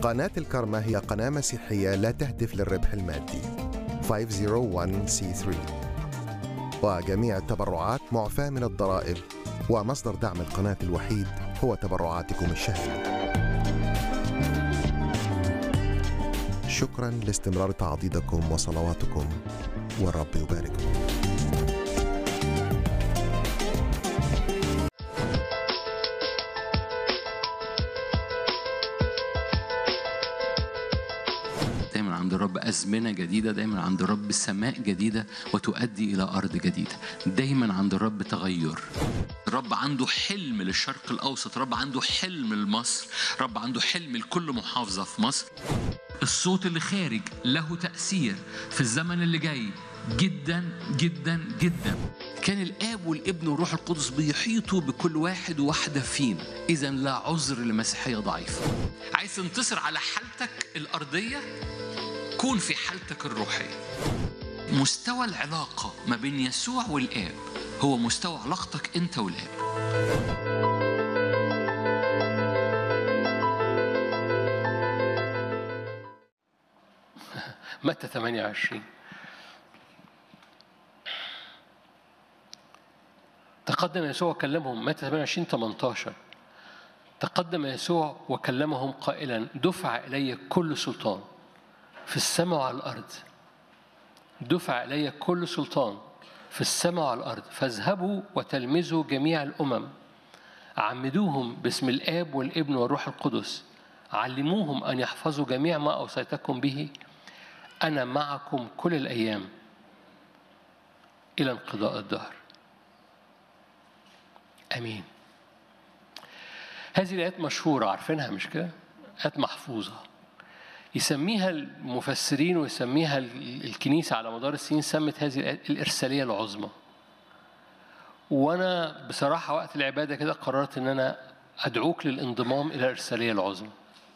قناة الكرمة هي قناة مسيحية لا تهدف للربح المادي 501c3 وجميع التبرعات معفاة من الضرائب ومصدر دعم القناة الوحيد هو تبرعاتكم الشهرية شكرا لاستمرار تعضيدكم وصلواتكم والرب يبارككم دايما عند الرب أزمنة جديدة دايما عند الرب سماء جديدة وتؤدي إلى أرض جديدة دايما عند الرب تغير الرب عنده حلم للشرق الأوسط الرب عنده حلم لمصر الرب عنده حلم لكل محافظة في مصر الصوت اللي خارج له تأثير في الزمن اللي جاي جدا جدا جدا كان الاب والابن والروح القدس بيحيطوا بكل واحد وواحده فينا اذا لا عذر لمسيحيه ضعيفه عايز تنتصر على حالتك الارضيه كون في حالتك الروحيه مستوى العلاقه ما بين يسوع والاب هو مستوى علاقتك انت والاب متى 28 تقدم يسوع وكلمهم متى 28 18 تقدم يسوع وكلمهم قائلا دفع إلي كل سلطان في السماء وعلى الأرض دفع إلي كل سلطان في السماء وعلى الأرض فاذهبوا وتلمذوا جميع الأمم عمدوهم باسم الآب والابن والروح القدس علموهم أن يحفظوا جميع ما أوصيتكم به أنا معكم كل الأيام إلى انقضاء الدهر امين هذه الايات مشهوره عارفينها مش كده ايات محفوظه يسميها المفسرين ويسميها الكنيسه على مدار السنين سمت هذه الآيات الارساليه العظمى وانا بصراحه وقت العباده كده قررت ان انا ادعوك للانضمام الى الارساليه العظمى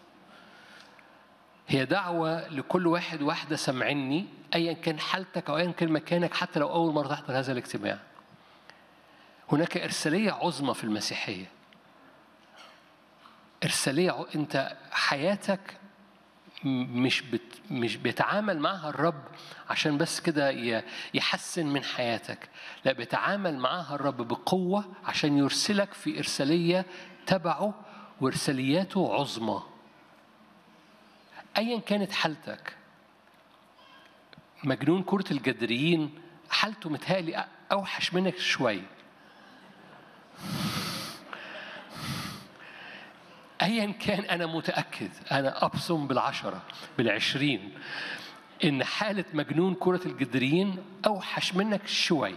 هي دعوة لكل واحد واحدة سمعني أيا كان حالتك أو أيا كان مكانك حتى لو أول مرة تحضر هذا الاجتماع هناك إرسالية عظمى في المسيحية إرسالية ع- أنت حياتك م- مش بت مش بيتعامل معها الرب عشان بس كده ي- يحسن من حياتك لا بيتعامل معها الرب بقوة عشان يرسلك في إرسالية تبعه وإرسالياته عظمى أيا كانت حالتك مجنون كرة الجدريين حالته متهيألي أوحش منك شوية ايا كان انا متاكد انا ابصم بالعشره بالعشرين ان حاله مجنون كره الجدريين اوحش منك شوي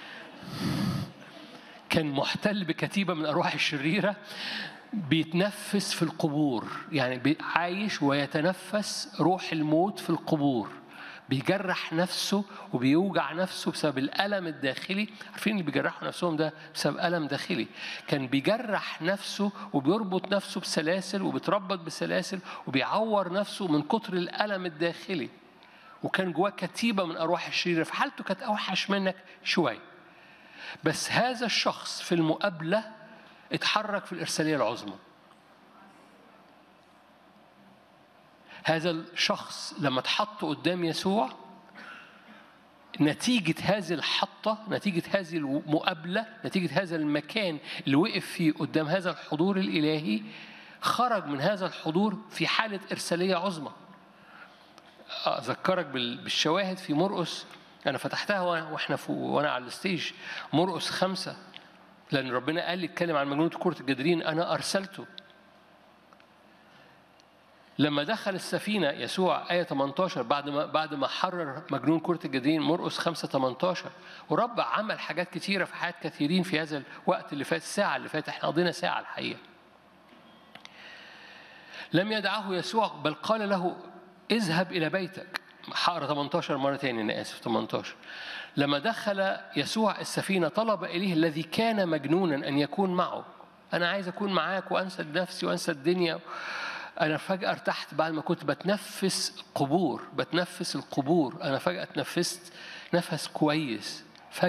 كان محتل بكتيبه من الارواح الشريره بيتنفس في القبور يعني بي- عايش ويتنفس روح الموت في القبور بيجرح نفسه وبيوجع نفسه بسبب الألم الداخلي عارفين اللي بيجرحوا نفسهم ده بسبب ألم داخلي كان بيجرح نفسه وبيربط نفسه بسلاسل وبيتربط بسلاسل وبيعور نفسه من كتر الألم الداخلي وكان جواه كتيبة من أرواح الشريرة فحالته كانت أوحش منك شوية بس هذا الشخص في المقابلة اتحرك في الإرسالية العظمى هذا الشخص لما اتحط قدام يسوع نتيجة هذه الحطة نتيجة هذه المقابلة نتيجة هذا المكان اللي وقف فيه قدام هذا الحضور الإلهي خرج من هذا الحضور في حالة إرسالية عظمى أذكرك بال- بالشواهد في مرقس أنا فتحتها وأنا- وإحنا فوق وأنا على الستيج مرقس خمسة لأن ربنا قال لي اتكلم عن مجنون كرة الجدرين أنا أرسلته لما دخل السفينة يسوع آية 18 بعد ما بعد ما حرر مجنون كرة الجدرين مرقس 5 18 ورب عمل حاجات كتيرة في حياة كثيرين في هذا الوقت اللي فات الساعة اللي فاتت احنا قضينا ساعة الحقيقة لم يدعه يسوع بل قال له اذهب إلى بيتك حقرا 18 مرة تاني أنا آسف 18 لما دخل يسوع السفينة طلب إليه الذي كان مجنونا أن يكون معه أنا عايز أكون معاك وأنسى نفسي وأنسى الدنيا أنا فجأة ارتحت بعد ما كنت بتنفس قبور بتنفس القبور أنا فجأة اتنفست نفس كويس